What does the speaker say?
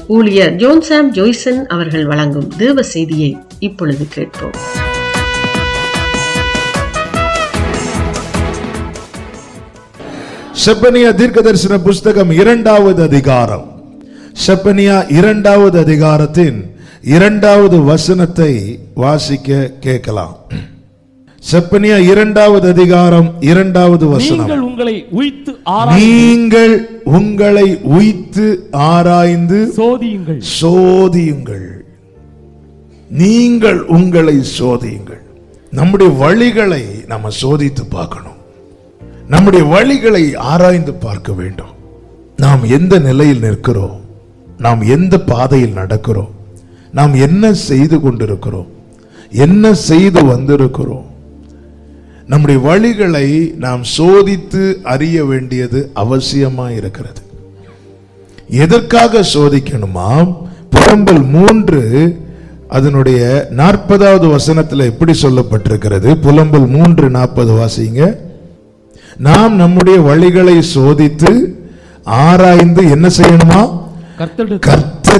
ஊழியர் ஜோன்சாம் ஜோய்சன் அவர்கள் வழங்கும் தேவ செய்தியை இப்பொழுது கேட்போம் செப்பனியா தீர்க்கதரிசன புஸ்தகம் இரண்டாவது அதிகாரம் செப்பனியா இரண்டாவது அதிகாரத்தின் இரண்டாவது வசனத்தை வாசிக்க கேட்கலாம் செப்பனியா இரண்டாவது அதிகாரம் இரண்டாவது வசனம் நீங்கள் உங்களை உய்த்து ஆராய்ந்து நீங்கள் உங்களை உய்த்து ஆராய்ந்து சோதியுங்கள் சோதியுங்கள் நீங்கள் உங்களை சோதியுங்கள் நம்முடைய வழிகளை நம்ம சோதித்து பார்க்கணும் நம்முடைய வழிகளை ஆராய்ந்து பார்க்க வேண்டும் நாம் எந்த நிலையில் நிற்கிறோம் நாம் எந்த பாதையில் நடக்கிறோம் நாம் என்ன செய்து கொண்டிருக்கிறோம் என்ன செய்து வந்திருக்கிறோம் நம்முடைய வழிகளை நாம் சோதித்து அறிய வேண்டியது அவசியமா இருக்கிறது எதற்காக சோதிக்கணுமாம் புலம்பல் மூன்று அதனுடைய நாற்பதாவது வசனத்துல எப்படி சொல்லப்பட்டிருக்கிறது புலம்பல் மூன்று நாற்பது வாசிங்க நாம் நம்முடைய வழிகளை சோதித்து ஆராய்ந்து என்ன செய்யணுமா கர்த்தருடைய கர்த்தர்